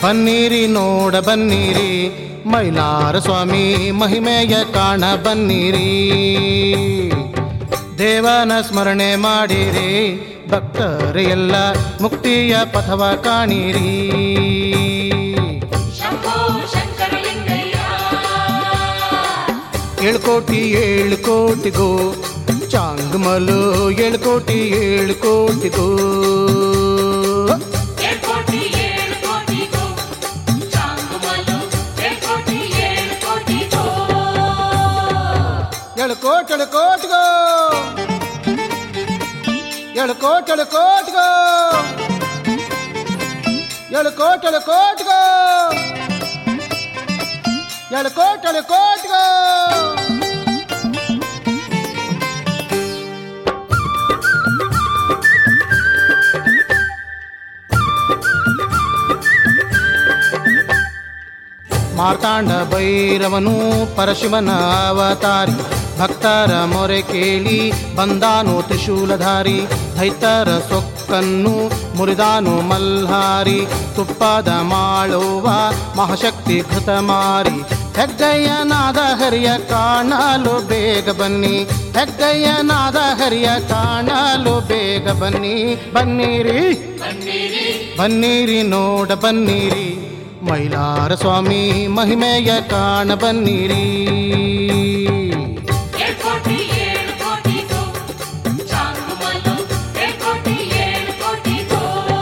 ಬನ್ನಿರಿ ನೋಡ ಬನ್ನಿರಿ ಮೈಲಾರ ಸ್ವಾಮಿ ಮಹಿಮೆಯ ಕಾಣ ಬನ್ನಿರಿ ದೇವನ ಸ್ಮರಣೆ ಮಾಡಿರಿ ಭಕ್ತರೆಲ್ಲ ಮುಕ್ತಿಯ ಪಥವ ಕಾಣಿರಿ ಶಂಭೋ ಶಂಕರಲಿಂಗಯ್ಯ ಏಳು ಕೋಟಿ ಏಳು ಕೋಟಿಗೂ ಚಾಂಗ್ಮಲು ಏಳು ಕೋಟಿ ಏಳು ಕೋಟಿಗೂ ಏಳು ಕೋಟಿ ಏಳು ಕೋಟಿಗೂ ಚಾಂಗುಮಲು ಏಳು ಕೋಟಿ ಏಳು ಕೋಟಿಗೂ ಏಳು ಕೋಟಿ ಏಳು ಕೋಟಿಗೂ ಏಳು ಕೋಟಿ ಏಳು ಕೋಟಿಗೂ ಏಳು ಕೋಟಿ ಏಳು ಕೋಟಿಗೂ ಏಳು ಕೋಟಿ ಏಳು ಕೋಟಿಗೂ ಮಾರ್ತಾಂಡ ಭೈರವನು ಪರಶಿವನ ಅವತಾರಿ ಭಕ್ತರ ಮೊರೆ ಕೇಳಿ ಬಂದಾನು ತ್ರಿಶೂಲಧಾರಿ ದೈತರ ಸೊಕ್ಕನ್ನು ಮುರಿದಾನು ಮಲ್ಹಾರಿ ತುಪ್ಪದ ಮಾಳುವ ಮಹಾಶಕ್ತಿ ಕೃತಮಾರಿ ಹೆಗ್ಗಯ್ಯನಾದ ಹರಿಯ ಕಾಣಲು ಬೇಗ ಬನ್ನಿ ಹೆಗ್ಗಯ್ಯನಾದ ಹರಿಯ ಕಾಣಲು ಬೇಗ ಬನ್ನಿ ಬನ್ನಿರಿ ಬನ್ನಿರಿ ಬನ್ನಿರಿ ನೋಡ ಬನ್ನಿರಿ ಮೈಲಾರ ಸ್ವಾಮಿ ಮಹಿಮೆಯ ಕಾಣ ಬನ್ನಿರಿ ಏಳು ಕೋಟಿ ಏಳು ಕೋಟಿಗೂ ಚಾಂಗುಮಲು ಏಳು ಕೋಟಿ ಏಳು ಕೋಟಿಗೂ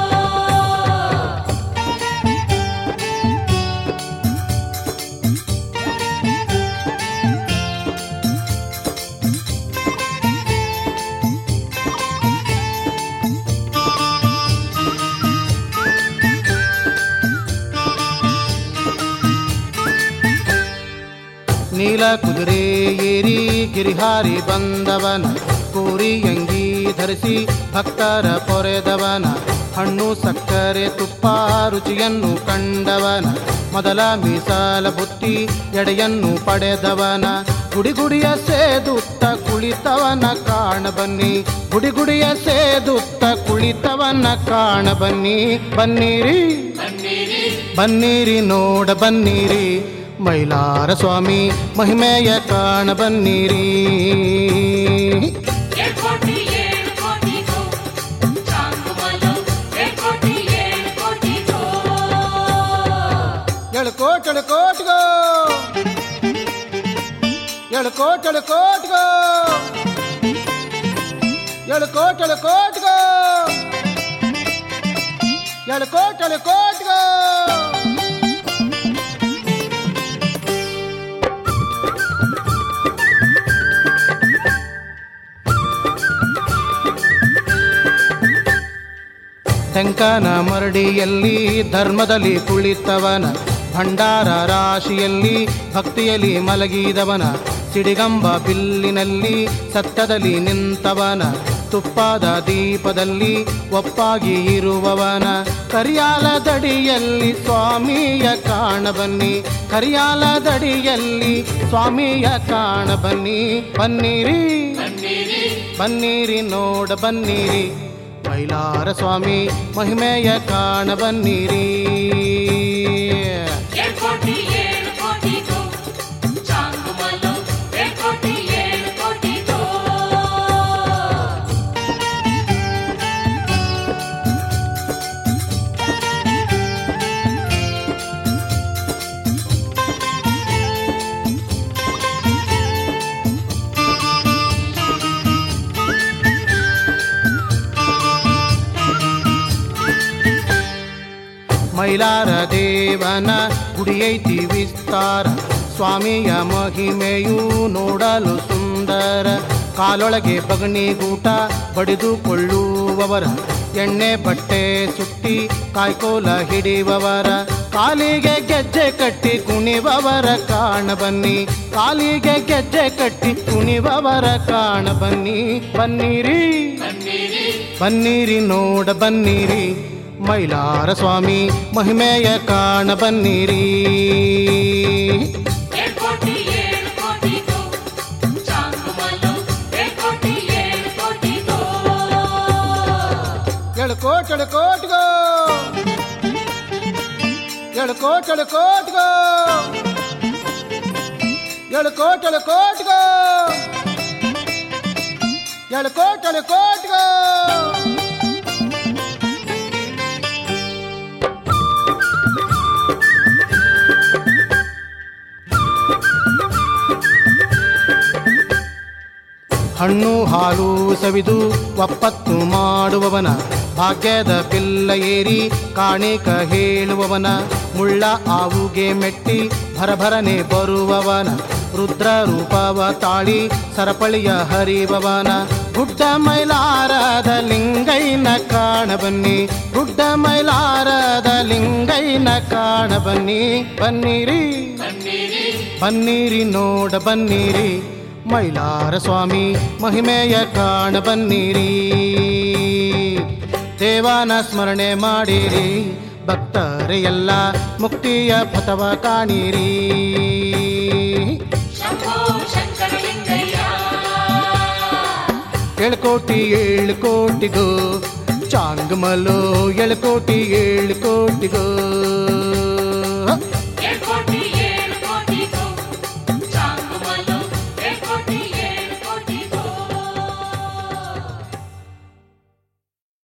ನೀಲ ಕುದುರೆ ಏರಿ ಗಿರಿಹಾರಿ ಬಂದವನ ಕೋರಿ ಅಂಗಿ ಧರಿಸಿ ಭಕ್ತರ ಪೊರೆದವನ ಹಣ್ಣು ಸಕ್ಕರೆ ತುಪ್ಪ ರುಚಿಯನ್ನು ಕಂಡವನ ಮೊದಲ ಮೀಸಾಲ ಬುತ್ತಿ ಎಡೆಯನ್ನು ಪಡೆದವನ ಗುಡಿ ಗುಡಿಯ ಸೇದುತ್ತ ಕುಳಿತವನ ಕಾಣ ಬನ್ನಿ ಗುಡಿ ಗುಡಿಯ ಸೇದುತ್ತ ಕುಳಿತವನ ಕಾಣ ಬನ್ನಿ ಬನ್ನಿರಿ ಬನ್ನಿರಿ ಬನ್ನಿರಿ ನೋಡ ಬನ್ನಿರಿ ಮೈಲಾರ ಸ್ವಾಮಿ ಮಹಿಮೆಯ ಕಾಣ ಬನ್ನಿರಿ ಏಳು ಕೋಟಿ ಏಳು ಕೋಟಿಗೂ ಚಾಂಗುಮಲು ಏಳು ಕೋಟಿ ಏಳು ಕೋಟಿಗೂ ಏಳು ಕೋಟಿ ಏಳು ಕೋಟಿಗೋ ಏಳು ಕೋಟಿ ಏಳು ಕೋಟಿಗೋ ಏಳು ಕೋಟಿ ಏಳು ಕೋಟಿಗೋ ಏಳು ಕೋಟಿ ಏಳು ಕೋಟಿಗೋ ಟೆಂಕನ ಮರಡಿಯಲ್ಲಿ ಧರ್ಮದಲ್ಲಿ ಕುಳಿತವನ ಭಂಡಾರ ರಾಶಿಯಲ್ಲಿ ಭಕ್ತಿಯಲ್ಲಿ ಮಲಗಿದವನ ಸಿಡಿಗಂಬ ಬಿಲ್ಲಿನಲ್ಲಿ ಸತ್ತದಲ್ಲಿ ನಿಂತವನ ತುಪ್ಪದ ದೀಪದಲ್ಲಿ ಒಪ್ಪಾಗಿ ಇರುವವನ ಕರಿಯಾಲದಡಿಯಲ್ಲಿ ಸ್ವಾಮಿಯ ಕಾಣ ಬನ್ನಿ ಕರಿಯಾಲದಡಿಯಲ್ಲಿ ಸ್ವಾಮಿಯ ಕಾಣ ಬನ್ನಿ ಬನ್ನಿರಿ ಬನ್ನಿರಿ ಬನ್ನಿರಿ ನೋಡ ಬನ್ನಿರಿ ಮೈಲಾರ ಸ್ವಾಮಿ ಮಹಿಮೆಯ ಕಾಣ ಬನ್ನಿರಿ ಏಳು ಕೋಟಿ ಏಳು ಕೋಟಿಗೂ ಚಾಂಗುಮಲು ಏಳು ಕೋಟಿ ಏಳು ಕೋಟಿಗೂ ಮೈಲಾರ ದೇವನ ಗುಡಿಯೈತಿ ವಿಸ್ತಾರ ಸ್ವಾಮಿಯ ಮಹಿಮೆಯು ನೋಡಲು ಸುಂದರ ಕಾಲೊಳಗೆ ಬಗಣಿಗೂಟ ಬಡಿದುಕೊಳ್ಳುವವರ ಎಣ್ಣೆ ಬಟ್ಟೆ ಸುಟ್ಟಿ ಕಾಯ್ಕೋಲ ಹಿಡಿಯುವವರ ಕಾಲಿಗೆ ಗೆಜ್ಜೆ ಕಟ್ಟಿ ಕುಣಿವವರ ಕಾಣ ಬನ್ನಿ ಕಾಲಿಗೆ ಗೆಜ್ಜೆ ಕಟ್ಟಿ ಕುಣಿವವರ ಕಾಣ ಬನ್ನಿ ಬನ್ನಿರಿ ಬನ್ನಿರಿ ಬನ್ನಿರಿ ನೋಡ ಬನ್ನಿರಿ ಮೈಲಾರ ಸ್ವಾಮಿ ಮಹಿಮೆಯ ಕಾಣ ಬನ್ನಿರಿ ಏಳು ಕೋಟಿ ಏಳು ಕೋಟಿಗೂ ಚಾಂಗುಮಲು ಏಳು ಕೋಟಿ ಏಳು ಕೋಟಿಗೂ ಏಳು ಕೋಟಿ ಏಳು ಕೋಟಿಗೋ ಏಳು ಕೋಟಿ ಏಳು ಕೋಟಿಗೋ ಏಳು ಕೋಟಿ ಏಳು ಕೋಟಿಗೋ ಏಳು ಕೋಟಿ ಏಳು ಕೋಟಿಗೋ ಹಣ್ಣು ಹಾಲು ಸವಿದು ಒಪ್ಪತ್ತು ಮಾಡುವವನ ಭಾಗ್ಯದ ಪಿಲ್ಲ ಏರಿ ಕಾಣಿಕ ಹೇಳುವವನ ಮುಳ್ಳ ಆವುಗೆ ಮೆಟ್ಟಿ ಭರಭರನೆ ಬರುವವನ ರುದ್ರ ರೂಪವ ತಾಳಿ ಸರಪಳಿಯ ಹರಿವವನ ಗುಡ್ಡ ಮೈಲಾರದ ಲಿಂಗೈನ ಕಾಣ ಬನ್ನಿ ಗುಡ್ಡ ಮೈಲಾರದ ಲಿಂಗೈನ ಕಾಣ ಬನ್ನಿ ಬನ್ನಿರಿ ಬನ್ನಿರಿ ನೋಡ ಬನ್ನಿರಿ ಮೈಲಾರ ಸ್ವಾಮಿ ಮಹಿಮೆಯ ಕಾಣ ಬನ್ನಿರಿ ದೇವನ ಸ್ಮರಣೆ ಮಾಡಿರಿ ಭಕ್ತರೆ ಎಲ್ಲ ಮುಕ್ತಿಯ ಪಥವ ಕಾಣಿರಿ ಶಂಭೋ ಶಂಕರಲಿಂಗಯ್ಯ ಏಳು ಕೋಟಿ ಏಳು ಕೋಟಿಗೋ ಚಾಂಗಮಲು ಏಳು ಕೋಟಿ ಏಳು ಕೋಟಿಗೋ